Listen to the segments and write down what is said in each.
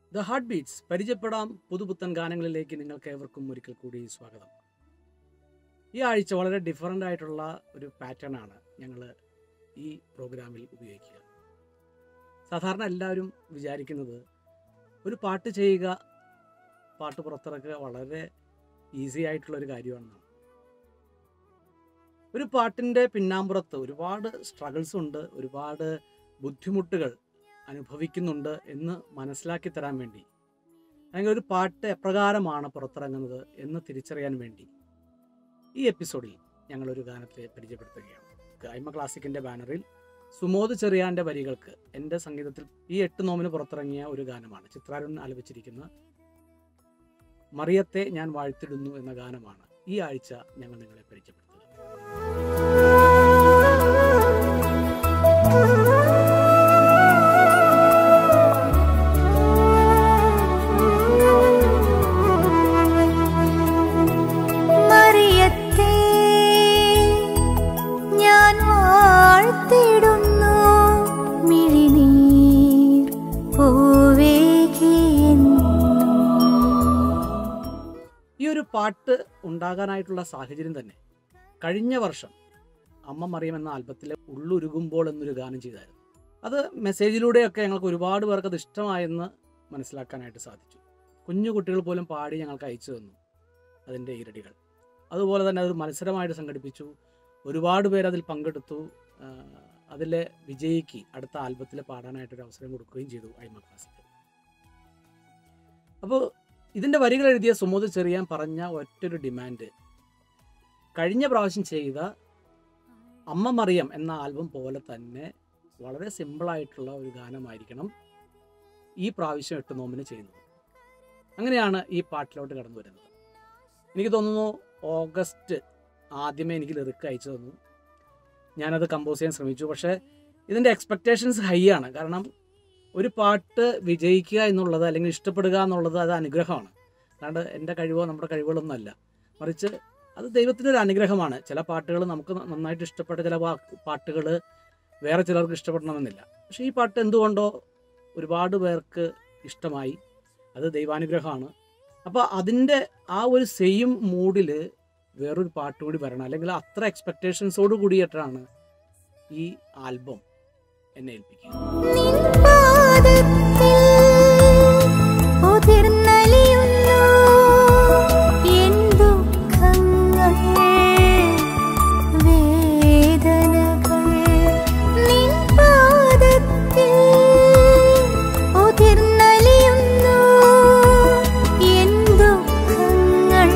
The heart beats പരിചയപ്പെടാം പുതുപുത്തൻ ഗാനങ്ങളിലേക്ക് നിങ്ങൾക്ക് ഏവർക്കും ഒരിക്കൽ കൂടി സ്വാഗതം ഈ ആഴ്ച വളരെ ഡിഫറൻ്റ് ആയിട്ടുള്ള ഒരു പാറ്റേൺ ആണ് ഞങ്ങൾ ഈ പ്രോഗ്രാമിൽ ഉപയോഗിക്കുക സാധാരണ എല്ലാവരും വിചാരിക്കുന്നത് ഒരു പാട്ട് ചെയ്യുക പാട്ട് പുറത്തിറക്കുക വളരെ ഈസി ആയിട്ടുള്ള ഒരു കാര്യമാണെന്നാണ് ഒരു പാട്ടിൻ്റെ പിന്നാമ്പുറത്ത് ഒരുപാട് സ്ട്രഗിൾസ് ഉണ്ട് ഒരുപാട് ബുദ്ധിമുട്ടുകൾ അനുഭവിക്കുന്നുണ്ട് എന്ന് മനസ്സിലാക്കി തരാൻ വേണ്ടി അല്ലെങ്കിൽ ഒരു പാട്ട് എപ്രകാരമാണ് പുറത്തിറങ്ങുന്നത് എന്ന് തിരിച്ചറിയാൻ വേണ്ടി ഈ എപ്പിസോഡിൽ ഞങ്ങളൊരു ഗാനത്തെ പരിചയപ്പെടുത്തുകയാണ് ഗൈമ ക്ലാസിക്കിൻ്റെ ബാനറിൽ സുമോദ് ചെറിയാൻ്റെ വരികൾക്ക് എൻ്റെ സംഗീതത്തിൽ ഈ എട്ട് നോമിന് പുറത്തിറങ്ങിയ ഒരു ഗാനമാണ് ചിത്രാരുൺ ആലപിച്ചിരിക്കുന്ന മറിയത്തെ ഞാൻ വാഴ്ത്തിടുന്നു എന്ന ഗാനമാണ് ഈ ആഴ്ച ഞങ്ങൾ നിങ്ങളെ പരിചയപ്പെടുത്തുക മറിയത്തെ ഞാൻ വാഴ്ത്തിടുന്നു മിഴിനീർ പൂവേകിയെന്നും ഈ ഒരു പാട്ട് ഉണ്ടാകാനായിട്ടുള്ള സാഹചര്യം തന്നെ കഴിഞ്ഞ വർഷം അമ്മ മറിയം എന്ന ആൽബത്തിലെ ഉള്ളുരുകുമ്പോൾ എന്നൊരു ഗാനം ചെയ്തായിരുന്നു അത് മെസ്സേജിലൂടെയൊക്കെ ഞങ്ങൾക്ക് ഒരുപാട് പേർക്ക് അത് ഇഷ്ടമായെന്ന് മനസ്സിലാക്കാനായിട്ട് സാധിച്ചു കുഞ്ഞു കുട്ടികൾ പോലും പാടി ഞങ്ങൾക്ക് അയച്ചു തന്നു അതിൻ്റെ ഈരടികൾ അതുപോലെ തന്നെ അതൊരു മത്സരമായിട്ട് സംഘടിപ്പിച്ചു ഒരുപാട് പേര് അതിൽ പങ്കെടുത്തു അതിലെ വിജയിക്ക് അടുത്ത ആൽബത്തിൽ പാടാനായിട്ടൊരു അവസരം കൊടുക്കുകയും ചെയ്തു ഐമ ക്ലാസിക് അപ്പോൾ ഇതിൻ്റെ വരികൾ എഴുതിയ സുമോദ് ചെറിയാൻ പറഞ്ഞ ഒറ്റൊരു ഡിമാൻഡ് കഴിഞ്ഞ പ്രാവശ്യം ചെയ്ത അമ്മ മറിയം എന്ന ആൽബം പോലെ തന്നെ വളരെ സിമ്പിളായിട്ടുള്ള ഒരു ഗാനമായിരിക്കണം ഈ പ്രാവശ്യം എട്ട് നോമിന് ചെയ്യുന്നത് അങ്ങനെയാണ് ഈ പാട്ടിലോട്ട് കടന്നു വരുന്നത് എനിക്ക് തോന്നുന്നു ഓഗസ്റ്റ് ആദ്യമേ എനിക്ക് ലിറിക്ക് അയച്ചു തന്നു ഞാനത് കമ്പോസ് ചെയ്യാൻ ശ്രമിച്ചു പക്ഷേ ഇതിൻ്റെ എക്സ്പെക്റ്റേഷൻസ് ഹൈ ആണ് കാരണം ഒരു പാട്ട് വിജയിക്കുക എന്നുള്ളത് അല്ലെങ്കിൽ ഇഷ്ടപ്പെടുക എന്നുള്ളത് അത് അനുഗ്രഹമാണ് അല്ലാണ്ട് എൻ്റെ കഴിവോ നമ്മുടെ കഴിവുകളൊന്നുമല്ല മറിച്ച് അത് ദൈവത്തിൻ്റെ ഒരു അനുഗ്രഹമാണ് ചില പാട്ടുകൾ നമുക്ക് നന്നായിട്ട് ഇഷ്ടപ്പെട്ട ചില പാട്ടുകൾ വേറെ ചിലർക്ക് ഇഷ്ടപ്പെടണമെന്നില്ല പക്ഷേ ഈ പാട്ട് എന്തുകൊണ്ടോ ഒരുപാട് പേർക്ക് ഇഷ്ടമായി അത് ദൈവാനുഗ്രഹമാണ് അപ്പോൾ അതിൻ്റെ ആ ഒരു സെയിം മൂഡിൽ വേറൊരു പാട്ട് കൂടി വരണം അല്ലെങ്കിൽ അത്ര എക്സ്പെക്റ്റേഷൻസോട് കൂടിയിട്ടാണ് ഈ ആൽബം എന്നെ ഏൽപ്പിക്കുന്നത് നിൻപാദത്തിൽ ഉതിർന്നലിയുന്നു എൻ ദുഃഖങ്ങൾ വേദനകൾ നിൻപാദത്തിൽ ഉതിർന്നലിയുന്നു എൻ ദുഃഖങ്ങൾ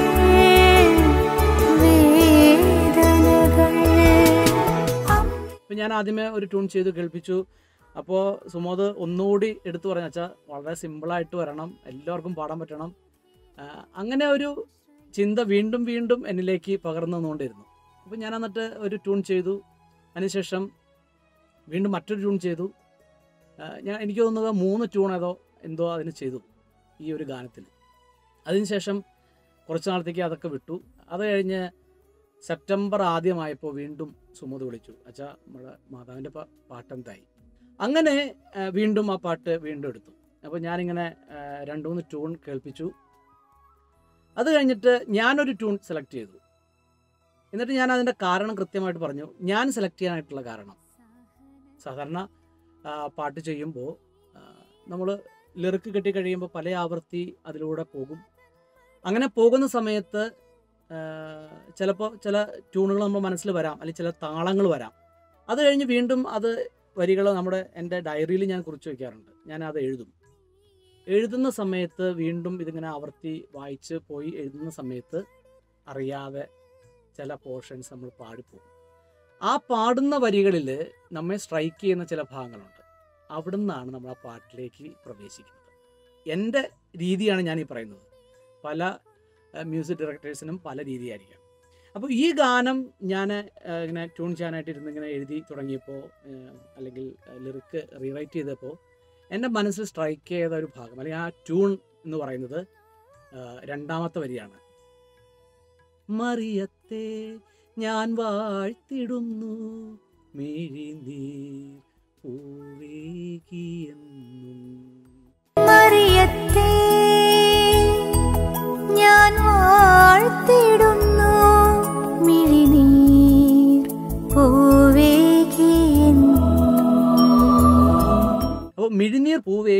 വേദനകൾ ഇപ്പം ഞാൻ ആദ്യമേ ഒരു ട്യൂൺ ചെയ്ത് കേൾപ്പിച്ചു അപ്പോൾ സുമോദ് ഒന്നുകൂടി എടുത്തു പറഞ്ഞു വെച്ചാൽ വളരെ സിമ്പിളായിട്ട് വരണം എല്ലാവർക്കും പാടാൻ പറ്റണം ആ, അങ്ങനെ ഒരു ചിന്ത വീണ്ടും വീണ്ടും എന്നിലേക്ക് പകർന്നു വന്നുകൊണ്ടിരുന്നു അപ്പോൾ ഞാൻ എന്നിട്ട് ഒരു ട്യൂൺ ചെയ്തു അതിനുശേഷം വീണ്ടും മറ്റൊരു ട്യൂൺ ചെയ്തു ആ, ഞാൻ എനിക്ക് തോന്നുന്നത് മൂന്ന് ട്യൂൺ ഏതോ എന്തോ അതിന് ചെയ്തു ഈ ഒരു ഗാനത്തിന് അതിനുശേഷം കുറച്ച് നാളത്തേക്ക് അതൊക്കെ വിട്ടു അത് കഴിഞ്ഞ് സെപ്റ്റംബർ ആദ്യമായപ്പോൾ വീണ്ടും സുമത് വിളിച്ചു അച്ഛാ നമ്മുടെ മാതാവിൻ്റെ പ- പാട്ടെന്തായി അങ്ങനെ ആ, വീണ്ടും ആ പാട്ട് വീണ്ടും എടുത്തു അപ്പോൾ ഞാനിങ്ങനെ ആ, രണ്ട് മൂന്ന് ട്യൂൺ കേൾപ്പിച്ചു അത് കഴിഞ്ഞിട്ട് ഞാനൊരു ട്യൂൺ സെലക്ട് ചെയ്തു എന്നിട്ട് ഞാൻ അതിൻ്റെ കാരണം കൃത്യമായിട്ട് പറഞ്ഞു ഞാൻ സെലക്ട് ചെയ്യാനായിട്ടുള്ള കാരണം സാധാരണ ആ, പാട്ട് ചെയ്യുമ്പോൾ നമ്മൾ ലിറിക്ക് കിട്ടിക്കഴിയുമ്പോൾ പല ആവർത്തി അതിലൂടെ പോകും അങ്ങനെ പോകുന്ന സമയത്ത് ചിലപ്പോൾ ചില ട്യൂണുകൾ നമ്മുടെ മനസ്സിൽ വരാം അല്ലെങ്കിൽ ചില താളങ്ങൾ വരാം അത് കഴിഞ്ഞ് വീണ്ടും അത് വരികൾ നമ്മുടെ എൻ്റെ ഡയറിയിൽ ഞാൻ കുറിച്ച് വയ്ക്കാറുണ്ട് ഞാൻ അത് എഴുതും എഴുതുന്ന സമയത്ത് വീണ്ടും ഇതിങ്ങനെ ആവർത്തി വായിച്ച് പോയി എഴുതുന്ന സമയത്ത് അറിയാതെ ചില പോർഷൻസ് നമ്മൾ പാടിപ്പോകും ആ പാടുന്ന വരികളിൽ നമ്മെ സ്ട്രൈക്ക് ചെയ്യുന്ന ചില ഭാഗങ്ങളുണ്ട് അവിടുന്നാണ് നമ്മൾ ആ പാട്ടിലേക്ക് പ്രവേശിക്കുന്നത് എൻ്റെ രീതിയാണ് ഞാൻ ഈ പറയുന്നത് പല മ്യൂസിക് ഡയറക്ടേഴ്സിനും പല രീതിയായിരിക്കാം അപ്പോൾ ഈ ഗാനം ഞാൻ ഇങ്ങനെ ട്യൂൺ ചെയ്യാനായിട്ട് ഇരുന്ന് ഇങ്ങനെ എഴുതി തുടങ്ങിയപ്പോൾ ഏഹ്, അല്ലെങ്കിൽ ലിറിക്ക് റീറൈറ്റ് ചെയ്തപ്പോൾ എൻ്റെ മനസ്സിൽ സ്ട്രൈക്ക് ചെയ്ത ഒരു ഭാഗം അല്ലെങ്കിൽ ആ ട്യൂൺ എന്ന് പറയുന്നത് ഏഹ്, രണ്ടാമത്തെ വരിയാണ് മറിയത്തെ ഞാൻ വാഴ്ത്തിടുന്നു മിഴിനീർ പൂവേകിയെന്നും മറിയത്തെ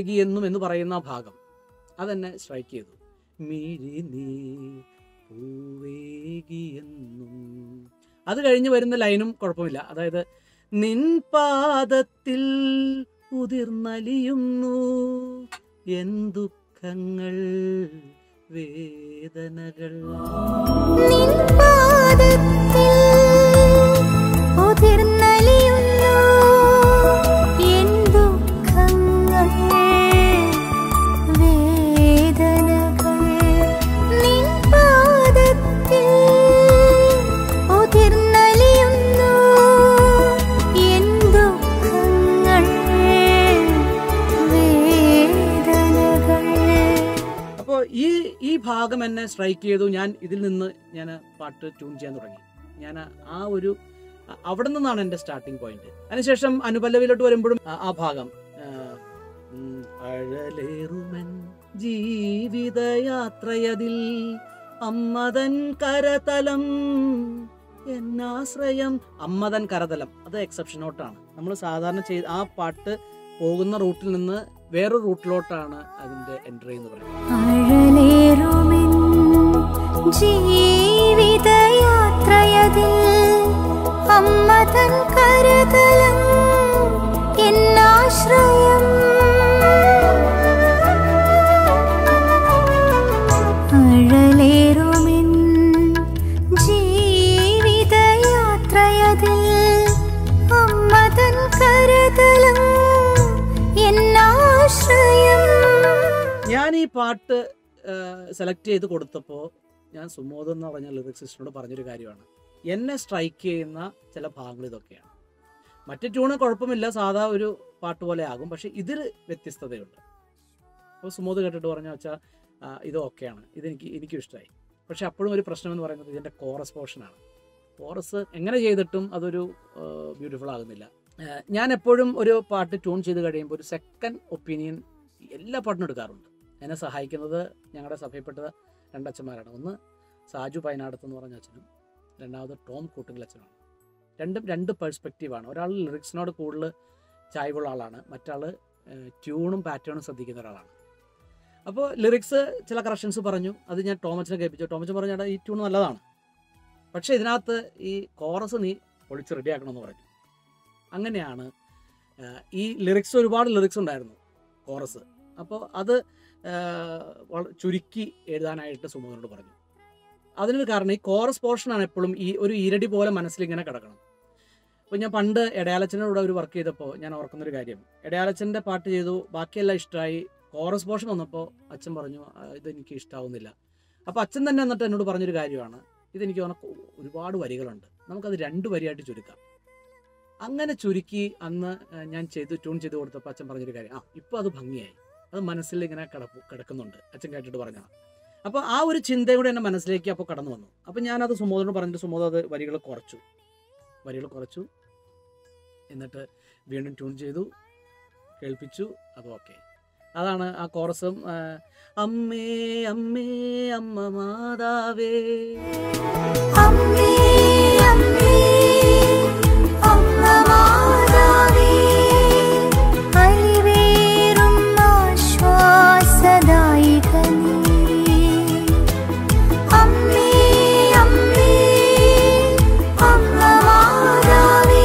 പൂവേകി എന്നും എന്ന് പറയുന്ന ആ ഭാഗം അതെന്നെ സ്ട്രൈക്ക് ചെയ്തു മിഴി നീ പൂവേകി എന്നും അത് കഴിഞ്ഞ് വരുന്ന ലൈനും കുഴപ്പമില്ല അതായത് നിൻ പാദത്തിൽ ഉതിർന്നലിയുന്നു എൻ ദുഃഖങ്ങൾ വേദനകൾ നിൻ പാദത്തിൽ ഉതിർന്നലിയുന്നു എൻ ദുഃഖങ്ങൾ വേദനകൾ നിൻ പാദത്തിൽ ഉതിർന്നലിയുന്നു എൻ ദുഃഖങ്ങൾ വേദനകൾ അപ്പോൾ ഈ ഈ ഭാഗം എന്നെ സ്ട്രൈക്ക് ചെയ്തു ഞാൻ ഇതിൽ നിന്ന് ഞാൻ പാട്ട് ട്യൂൺ ചെയ്യാൻ തുടങ്ങി ഞാൻ ആ ഒരു അ- അവിടെ നിന്നാണ് എൻ്റെ സ്റ്റാർട്ടിങ് പോയിന്റ് അതിനുശേഷം അനുപല്ലവിയിലോട്ട് വരുമ്പോഴും ആ- ആ ഭാഗം ആ, ഉം, അഴലേറുമൻ ജീവിതയാത്രയതിൽ അമ്മതൻ കരതലം എന്നാശ്രയം അമ്മതൻ കരതലം അത് എക്സെപ്ഷൻ നോട്ടാണ് നമ്മൾ സാധാരണ ചെയ്ത് ആ പാട്ട് പോകുന്ന റൂട്ടിൽ നിന്ന് വേറൊരു റൂട്ടിലോട്ടാണ് അതിന്റെ എൻട്രി എന്ന് പറയുന്നത് അഴലേറുമെൻ ജീവിതയാത്രയതിൽ അമ്മ തൻ കരുതലം എന്നാശ്രയം അഴലേറുമെൻ ജീവിതയാത്രയതിൽ അമ്മ തൻ കരുതലം എന്നാശ്രയം ഞാൻ ഈ പാട്ട് സെലക്ട് ചെയ്ത് കൊടുത്തപ്പോൾ ഞാൻ സുമോദ് എന്ന് പറഞ്ഞ ലിറിക്സിസ്റ്റിനോട് പറഞ്ഞൊരു കാര്യമാണ് എന്നെ സ്ട്രൈക്ക് ചെയ്യുന്ന ചില ഭാഗങ്ങൾ ഇതൊക്കെയാണ് മറ്റു ട്യൂണ് കുഴപ്പമില്ല സാധാ ഒരു പാട്ട് പോലെ ആകും പക്ഷെ ഇതിൽ വ്യത്യസ്തതയുണ്ട് അപ്പോൾ സുമോദ് കേട്ടിട്ട് പറഞ്ഞു വെച്ചാൽ ഇത് ഓക്കെയാണ് ഇതെനിക്ക് എനിക്കും ഇഷ്ടമായി പക്ഷെ അപ്പോഴും ഒരു പ്രശ്നം എന്ന് പറയുന്നത് ഇതിൻ്റെ കോറസ് പോർഷനാണ് കോറസ് എങ്ങനെ ചെയ്തിട്ടും അതൊരു ബ്യൂട്ടിഫുൾ ആകുന്നില്ല ആ, ഞാൻ എപ്പോഴും ഒരു പാട്ട് ട്യൂൺ ചെയ്ത് കഴിയുമ്പോൾ ഒരു സെക്കൻഡ് ഒപ്പീനിയൻ എല്ലാ പാട്ടിനും എടുക്കാറുണ്ട് എന്നെ സഹായിക്കുന്നത് ഞങ്ങളുടെ സഭയിൽപ്പെട്ട രണ്ടച്ഛന്മാരാണ് ഒന്ന് സാജു പൈനാടത്ത് എന്ന് പറഞ്ഞ അച്ഛനും രണ്ടാമത് ടോം കൂട്ടുങ്കൽ അച്ഛനാണ് രണ്ടും രണ്ട് പെർസ്പെക്റ്റീവാണ് ഒരാൾ ലിറിക്സിനോട് കൂടുതൽ ചായ്വുള്ള ആളാണ് മറ്റാൾ ട്യൂണും പാറ്റേണും ശ്രദ്ധിക്കുന്ന ഒരാളാണ് അപ്പോൾ ലിറിക്സ് ചില കറക്ഷൻസ് പറഞ്ഞു അത് ഞാൻ ടോമച്ചിനെ കേൾപ്പിച്ചു ടോമച്ചൻ പറഞ്ഞു "എടാ, ഈ ട്യൂൺ നല്ലതാണ് പക്ഷേ ഇതിനകത്ത് ഈ കോറസ് നീ പൊളിച്ച് റെഡിയാക്കണമെന്ന് പറഞ്ഞു അങ്ങനെയാണ് ആ, ഈ ലിറിക്സ് ഒരുപാട് ലിറിക്സ് ഉണ്ടായിരുന്നു കോറസ് അപ്പോൾ അത് ആ, വള- ചുരുക്കി എഴുതാനായിട്ട് സുമോനോട് പറഞ്ഞു അതിനൊരു കാരണം ഈ കോറസ് പോർഷനാണ് എപ്പോഴും ഈ ഒരു ഈരടി പോലെ മനസ്സിലിങ്ങനെ കിടക്കണം അപ്പോൾ ഞാൻ പണ്ട് എടയാലച്ചൻ്റെ കൂടെ ഒരു വർക്ക് ചെയ്തപ്പോൾ ഞാൻ ഓർക്കുന്നൊരു കാര്യം എടയാലച്ചൻ്റെ പാട്ട് ചെയ്തു ബാക്കിയെല്ലാം ഇഷ്ടമായി കോറസ് പോർഷൻ വന്നപ്പോൾ അച്ഛൻ പറഞ്ഞു "ആ, ഇതെനിക്ക് ഇഷ്ടാവുന്നില്ല അപ്പോൾ അച്ഛൻ തന്നെ എന്നിട്ട് എന്നോട് പറഞ്ഞൊരു കാര്യമാണ് ഇതെനിക്ക് തോന്നുന്നു ഒരുപാട് വരികളുണ്ട് നമുക്കത് രണ്ട് വരിയായിട്ട് ചുരുക്കാം അങ്ങനെ ചുരുക്കി അന്ന് ആ, ഞാൻ ചെയ്തു ട്യൂൺ ചെയ്ത് കൊടുത്തപ്പോൾ അച്ഛൻ പറഞ്ഞൊരു കാര്യം ആ ഇപ്പോൾ അത് ഭംഗിയായി അത് മനസ്സിൽ ഇങ്ങനെ കിടപ്പു കിടക്കുന്നുണ്ട് അച്ഛൻ കേട്ടിട്ട് പറഞ്ഞതാണ് അപ്പോൾ ആ ഒരു ചിന്ത കൂടെ എൻ്റെ മനസ്സിലേക്ക് അപ്പോൾ കടന്നു വന്നു അപ്പോൾ ഞാനത് സുമോദനോട് പറഞ്ഞിട്ട് സുമോദ അത് വരികൾ കുറച്ചു വരികൾ കുറച്ചു എന്നിട്ട് വീണ്ടും ട്യൂൺ ചെയ്തു കേൾപ്പിച്ചു അത് ഓക്കെ അതാണ് ആ കോറസും ആ, അമ്മേ അമ്മേ അമ്മ മാതാവേ അമ്മേ അമ്മേ അമ്മ മാതാവേ അലിവേറും ആശ്വാസദായിക നീ അമ്മേ അമ്മേ അമ്മ മാതാവേ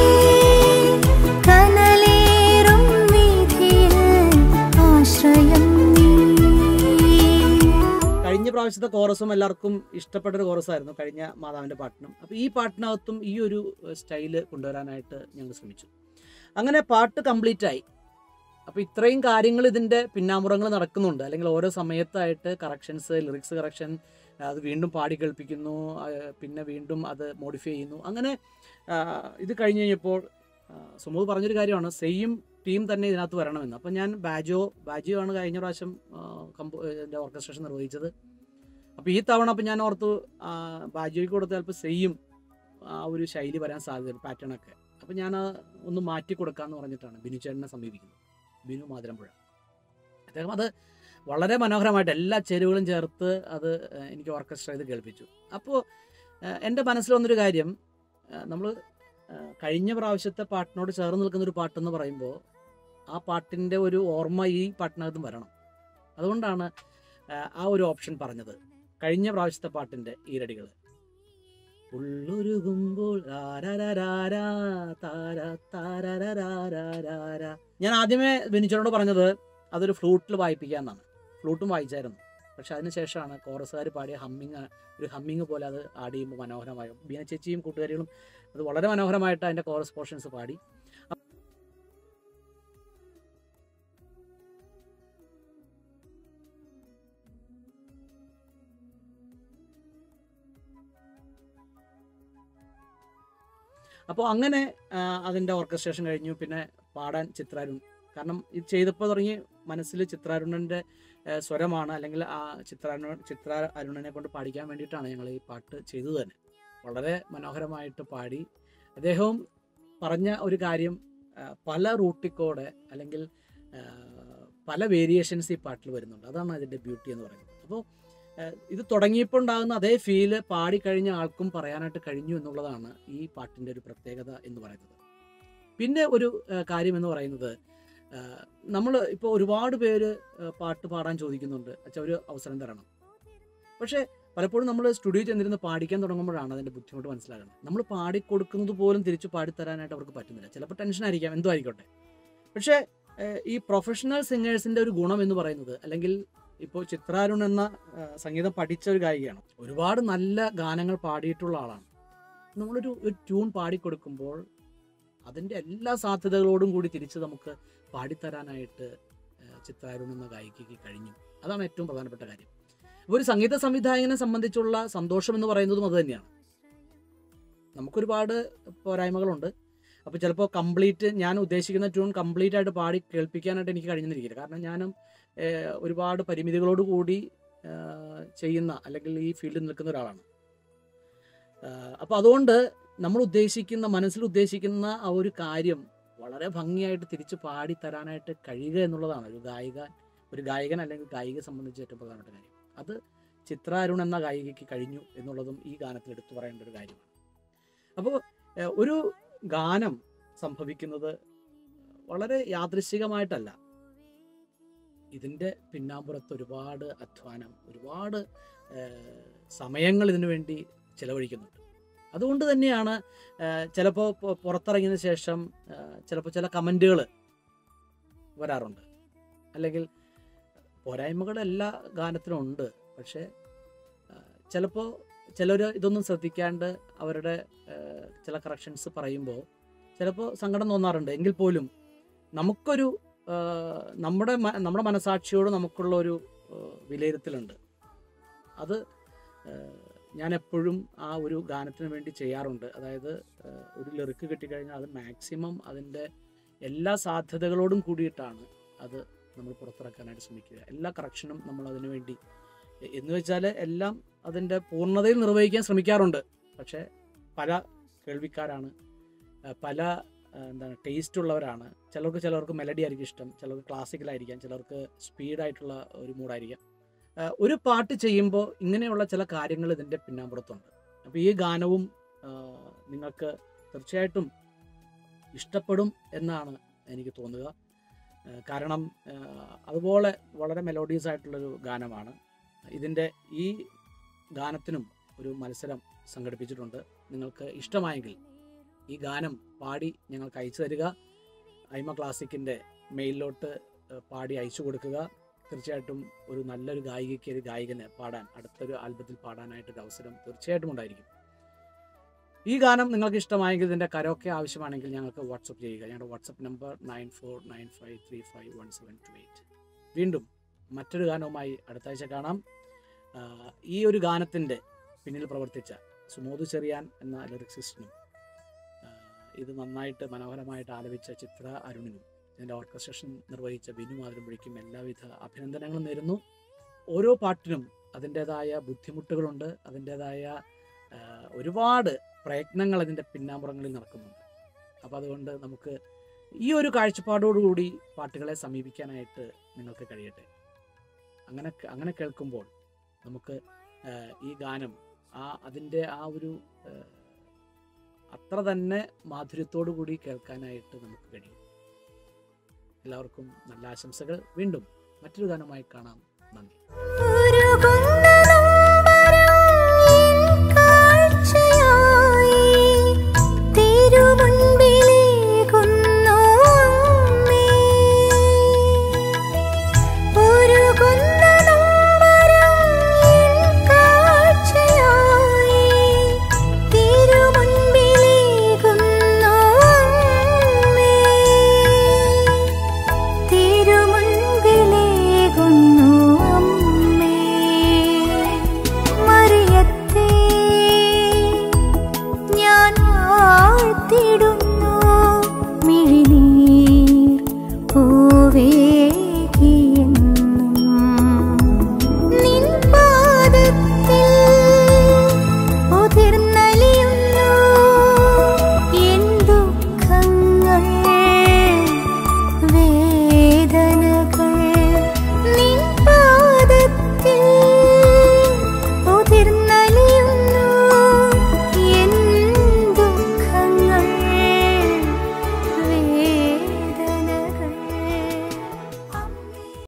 കനലേറും വീഥിയിൽ ആശ്രയം നീ കഴിഞ്ഞ പ്രാവശ്യത്തെ കോറസും എല്ലാവർക്കും ഇഷ്ടപ്പെട്ട ഒരു കോറസായിരുന്നു കഴിഞ്ഞ മാതാവിൻ്റെ പാട്ടിനും അപ്പോൾ ഈ പാട്ടിനകത്തും ഈ ഒരു സ്റ്റൈല് കൊണ്ടുവരാനായിട്ട് ഞങ്ങൾ ശ്രമിച്ചു അങ്ങനെ പാട്ട് കംപ്ലീറ്റ് ആയി അപ്പോൾ ഇത്രയും കാര്യങ്ങൾ ഇതിൻ്റെ പിന്നാമ്പുറങ്ങൾ നടക്കുന്നുണ്ട് അല്ലെങ്കിൽ ഓരോ സമയത്തായിട്ട് കറക്ഷൻസ് ലിറിക്സ് കറക്ഷൻ അത് വീണ്ടും പാടി കേൾപ്പിക്കുന്നു ആ, പിന്നെ വീണ്ടും അത് മോഡിഫൈ ചെയ്യുന്നു അങ്ങനെ ആ, ഇത് കഴിഞ്ഞ് കഴിഞ്ഞപ്പോൾ ആ, സുമോദ് പറഞ്ഞൊരു കാര്യമാണ് സെയിം ടീം തന്നെ ഇതിനകത്ത് വരണമെന്ന് അപ്പോൾ ഞാൻ ബാജോ ബാജിയോ ആണ് കഴിഞ്ഞ പ്രാവശ്യം ആ, കമ്പോ എൻ്റെ ഓർക്കസ്ട്രേഷൻ നിർവഹിച്ചത് അപ്പോൾ ഈ തവണ അപ്പോൾ ഞാൻ ഓർത്തു ആ, ബാജിയോയ്ക്ക് കൊടുത്ത ചിലപ്പോൾ സെയിം ആ ഒരു ശൈലി വരാൻ സാധ്യത പാറ്റേൺ ഒക്കെ അപ്പോൾ ഞാൻ ആ ഒന്ന് മാറ്റി കൊടുക്കാമെന്ന് പറഞ്ഞിട്ടാണ് ബിനു ചേട്ടനെ സമീപിക്കുന്നത് ബിനു മാതിരമ്പുഴ അദ്ദേഹം അത് വളരെ മനോഹരമായിട്ട് എല്ലാ ചേരുവകളും ചേർത്ത് അത് ആ, എനിക്ക് ഓർക്കസ്ട്ര ചെയ്ത് കേൾപ്പിച്ചു അപ്പോൾ എൻ്റെ മനസ്സിൽ വന്നൊരു കാര്യം നമ്മൾ കഴിഞ്ഞ പ്രാവശ്യത്തെ പാട്ടിനോട് ചേർന്ന് നിൽക്കുന്ന ഒരു പാട്ടെന്ന് പറയുമ്പോൾ ആ പാട്ടിൻ്റെ ഒരു ഓർമ്മ ഈ പാട്ടിനകത്തും വരണം അതുകൊണ്ടാണ് ആ, ആ ഒരു ഓപ്ഷൻ പറഞ്ഞത് കഴിഞ്ഞ പ്രാവശ്യത്തെ പാട്ടിൻ്റെ ഈരടികൾ ഉള്ളൊരുകുമ്പോൾ രാരാരാരാ, താരാ, താരാരാരാരാരാ. ഞാൻ ആദ്യമേ ബെനിച്ചോനോട് പറഞ്ഞത് അതൊരു ഫ്ലൂട്ടിൽ വായിപ്പിക്കാമെന്നാണ് ഫ്ലൂട്ടും വായിച്ചായിരുന്നു പക്ഷെ അതിനുശേഷമാണ് കോറസുകാർ പാടിയ ഹമ്മിങ് ഒരു ഹമ്മിങ് പോലെ അത് ആഡ് ചെയ്യുമ്പോൾ മനോഹരമായി ബീന ചേച്ചിയും കൂട്ടുകാരികളും അത് വളരെ മനോഹരമായിട്ട് അതിൻ്റെ കോറസ് പോർഷൻസ് പാടി അപ്പോൾ അങ്ങനെ ആ, അതിൻ്റെ ഓർക്കസ്ട്രേഷൻ കഴിഞ്ഞു പിന്നെ പാടാൻ ചിത്രാരുൺ കാരണം ഇത് ചെയ്തപ്പോൾ തുടങ്ങി മനസ്സിൽ ചിത്രാരുണൻ്റെ ആ, സ്വരമാണ് അല്ലെങ്കിൽ ആ ചിത്രാരുണ ചിത്ര അരുണനെ കൊണ്ട് പാടിക്കാൻ വേണ്ടിയിട്ടാണ് ഞങ്ങൾ ഈ പാട്ട് ചെയ്തത് തന്നെ വളരെ മനോഹരമായിട്ട് പാടി അദ്ദേഹവും പറഞ്ഞ ഒരു കാര്യം ആ, പല റൂട്ടിക്കോടെ അല്ലെങ്കിൽ ആ, പല വേരിയേഷൻസ് ഈ പാട്ടിൽ വരുന്നുണ്ട് അതാണ് അതിൻ്റെ ബ്യൂട്ടി എന്ന് പറയുന്നത് അപ്പോൾ ഇത് തുടങ്ങിയപ്പോൾ ഉണ്ടാകുന്ന അതേ ഫീല് പാടിക്കഴിഞ്ഞ ആൾക്കും പറയാനായിട്ട് കഴിഞ്ഞു എന്നുള്ളതാണ് ഈ പാട്ടിൻ്റെ ഒരു പ്രത്യേകത എന്ന് പറയുന്നത് പിന്നെ ഒരു ആ, കാര്യം എന്ന് പറയുന്നത് നമ്മൾ ഇപ്പോൾ ഒരുപാട് പേര് ആ, പാട്ട് പാടാൻ ചോദിക്കുന്നുണ്ട് അച്ഛാ ഒരു അവസരം തരണം പക്ഷേ പലപ്പോഴും നമ്മൾ സ്റ്റുഡിയോ ചെന്നിരുന്ന് പാടിക്കാൻ തുടങ്ങുമ്പോഴാണ് അതിൻ്റെ ബുദ്ധിമുട്ട് മനസ്സിലാകുന്നത് നമ്മൾ പാടിക്കൊടുക്കുന്നത് പോലും തിരിച്ച് പാടിത്തരാനായിട്ട് അവർക്ക് പറ്റുന്നില്ല ചിലപ്പോൾ ടെൻഷൻ ആയിരിക്കാം എന്തോ ആയിക്കോട്ടെ പക്ഷേ ഏഹ്, ഈ പ്രൊഫഷണൽ സിംഗേഴ്സിൻ്റെ ഒരു ഗുണം എന്ന് പറയുന്നത് അല്ലെങ്കിൽ ഇപ്പോൾ ചിത്രാരുൺ എന്ന ആ, സംഗീതം പഠിച്ച ഒരു ഗായികയാണ് ഒരുപാട് നല്ല ഗാനങ്ങൾ പാടിയിട്ടുള്ള ആളാണ് നമ്മളൊരു ഒരു ട്യൂൺ പാടിക്കൊടുക്കുമ്പോൾ അതിൻ്റെ എല്ലാ സാധ്യതകളോടും കൂടി തിരിച്ച് നമുക്ക് പാടിത്തരാനായിട്ട് ആ, ചിത്രാരുൺ എന്ന ഗായികയ്ക്ക് കഴിഞ്ഞു അതാണ് ഏറ്റവും പ്രധാനപ്പെട്ട കാര്യം അപ്പോൾ ഒരു സംഗീത സംവിധായകനെ സംബന്ധിച്ചുള്ള സന്തോഷം എന്ന് പറയുന്നതും അത് തന്നെയാണ് നമുക്കൊരുപാട് പോരായ്മകളുണ്ട് അപ്പോൾ ചിലപ്പോൾ കംപ്ലീറ്റ് ഞാൻ ഉദ്ദേശിക്കുന്ന ട്യൂൺ കംപ്ലീറ്റ് ആയിട്ട് പാടി കേൾപ്പിക്കാനായിട്ട് എനിക്ക് കഴിഞ്ഞിരിക്കില്ല കാരണം ഞാനും ഏഹ്, ഒരുപാട് പരിമിതികളോട് കൂടി ഏഹ്, ചെയ്യുന്ന അല്ലെങ്കിൽ ഈ ഫീൽഡിൽ നിൽക്കുന്ന ഒരാളാണ് അപ്പോൾ അതുകൊണ്ട് നമ്മൾ ഉദ്ദേശിക്കുന്ന മനസ്സിൽ ഉദ്ദേശിക്കുന്ന ആ ഒരു കാര്യം വളരെ ഭംഗിയായിട്ട് തിരിച്ച് പാടി തരാനായിട്ട് കഴിയുക എന്നുള്ളതാണ് ഒരു ഗായിക ഒരു ഗായകൻ അല്ലെങ്കിൽ ഗായികയെ സംബന്ധിച്ച് ഏറ്റവും പ്രധാനപ്പെട്ട കാര്യം അത് ചിത്ര അരുൺ എന്ന ഗായികയ്ക്ക് കഴിഞ്ഞു എന്നുള്ളതും ഈ ഗാനത്തിൽ എടുത്തു പറയേണ്ട ഒരു കാര്യമാണ് അപ്പോൾ ഏഹ്, ഒരു ഗാനം സംഭവിക്കുന്നത് വളരെ യാദൃശികമായിട്ടല്ല ഇതിൻ്റെ പിന്നാമ്പുറത്ത് ഒരുപാട് അധ്വാനം ഒരുപാട് ഏഹ്, സമയങ്ങൾ ഇതിനു വേണ്ടി ചിലവഴിക്കുന്നുണ്ട് അതുകൊണ്ട് തന്നെയാണ് ചിലപ്പോൾ പുറത്തിറങ്ങിയതിന് ശേഷം ചിലപ്പോൾ ചില കമൻറ്റുകൾ വരാറുണ്ട് അല്ലെങ്കിൽ പോരായ്മകൾ എല്ലാ ഗാനത്തിനും ഉണ്ട് പക്ഷേ ചിലപ്പോൾ ചിലർ ഇതൊന്നും ശ്രദ്ധിക്കാണ്ട് അവരുടെ ഏഹ്, ചില കറക്ഷൻസ് പറയുമ്പോൾ ചിലപ്പോൾ സങ്കടം തോന്നാറുണ്ട് എങ്കിൽ പോലും നമുക്കൊരു ഏഹ്, നമ്മുടെ മ- നമ്മുടെ മനസാക്ഷിയോട് നമുക്കുള്ള ഒരു ഏഹ്, വിലയിരുത്തലുണ്ട് അത് ഏഹ്, ഞാൻ എപ്പോഴും ആ ഒരു ഗാനത്തിന് വേണ്ടി ചെയ്യാറുണ്ട് അതായത് ഏഹ്, ഒരു ലിറിക്ക് കിട്ടിക്കഴിഞ്ഞാൽ അത് മാക്സിമം അതിൻ്റെ എല്ലാ സാധ്യതകളോടും കൂടിയിട്ടാണ് അത് നമ്മൾ പുറത്തിറക്കാനായിട്ട് ശ്രമിക്കുക എല്ലാ കറക്ഷനും നമ്മൾ അതിനു വേണ്ടി എ- എന്ന് വെച്ചാൽ എല്ലാം അതിൻ്റെ പൂർണ്ണതയിൽ നിർവഹിക്കാൻ ശ്രമിക്കാറുണ്ട് പക്ഷേ പല കേൾവിക്കാരാണ് ആ, പല ആ, എന്താണ് ടേസ്റ്റ് ഉള്ളവരാണ് ചിലർക്ക് ചിലർക്ക് മെലഡി ആയിരിക്കും ഇഷ്ടം ചിലർക്ക് ക്ലാസിക്കലായിരിക്കാം ചിലർക്ക് സ്പീഡായിട്ടുള്ള ഒരു മൂഡായിരിക്കാം ആ, ഒരു പാട്ട് ചെയ്യുമ്പോൾ ഇങ്ങനെയുള്ള ചില കാര്യങ്ങൾ ഇതിൻ്റെ പിന്നാമ്പുറത്തുണ്ട് അപ്പോൾ ഈ ഗാനവും ആ, നിങ്ങൾക്ക് തീർച്ചയായിട്ടും ഇഷ്ടപ്പെടും എന്നാണ് എനിക്ക് തോന്നുക ആ, കാരണം ആ, അതുപോലെ വളരെ മെലോഡിയസ് ആയിട്ടുള്ളൊരു ഗാനമാണ് ഇതിൻ്റെ ഈ ഗാനത്തിനും ഒരു മത്സരം സംഘടിപ്പിച്ചിട്ടുണ്ട് നിങ്ങൾക്ക് ഇഷ്ടമായെങ്കിൽ ഈ ഗാനം പാടി ഞങ്ങൾക്ക് അയച്ചു തരിക ഐമ ക്ലാസിക്കിൻ്റെ മെയിലിലോട്ട് ഏഹ്, പാടി അയച്ചു കൊടുക്കുക തീർച്ചയായിട്ടും ഒരു നല്ലൊരു ഗായികയ്ക്ക് ഒരു ഗായകന് പാടാൻ അടുത്തൊരു ആൽബത്തിൽ പാടാനായിട്ട് ഒരു അവസരം തീർച്ചയായിട്ടും ഉണ്ടായിരിക്കും ഈ ഗാനം നിങ്ങൾക്ക് ഇഷ്ടമായെങ്കിൽ ഇതിൻ്റെ കരോക്കെ ആവശ്യമാണെങ്കിൽ ഞങ്ങൾക്ക് വാട്സപ്പ് ചെയ്യുക ഞങ്ങളുടെ WhatsApp number nine four nine five three five one seven two eight വീണ്ടും മറ്റൊരു ഗാനവുമായി അടുത്ത ആഴ്ച കാണാം ആ, ഈ ഒരു ഗാനത്തിൻ്റെ പിന്നിൽ പ്രവർത്തിച്ച സുമോദ് ചെറിയാൻ എന്ന ലിറിക്സിസ്റ്റിനും ആ, ഇത് നന്നായിട്ട് മനോഹരമായിട്ട് ആലപിച്ച ചിത്ര അരുണിനും ഇതിൻ്റെ ഓർക്കസ്ട്രേഷൻ നിർവഹിച്ച ബിനു മാതിരമ്പുഴിക്കും എല്ലാവിധ അഭിനന്ദനങ്ങളും നേരുന്നു ഓരോ പാട്ടിനും അതിൻ്റേതായ ബുദ്ധിമുട്ടുകളുണ്ട് അതിൻ്റേതായ ആ, ഒരുപാട് പ്രയത്നങ്ങൾ അതിൻ്റെ പിന്നാമ്പുറങ്ങളിൽ നടക്കുന്നുണ്ട് അപ്പോൾ അതുകൊണ്ട് നമുക്ക് ഈ ഒരു കാഴ്ചപ്പാടോടുകൂടി പാട്ടുകളെ സമീപിക്കാനായിട്ട് നിങ്ങൾക്ക് കഴിയട്ടെ അങ്ങനെ അങ്ങനെ കേൾക്കുമ്പോൾ നമുക്ക് ആ, ഈ ഗാനം ആ അതിൻ്റെ ആ ഒരു ആ, അത്ര തന്നെ മാധുര്യത്തോടു കൂടി കേൾക്കാനായിട്ട് നമുക്ക് കഴിയും എല്ലാവർക്കും നല്ല ആശംസകൾ വീണ്ടും മറ്റൊരു ഗാനമായി കാണാം നന്ദി ഉരുകും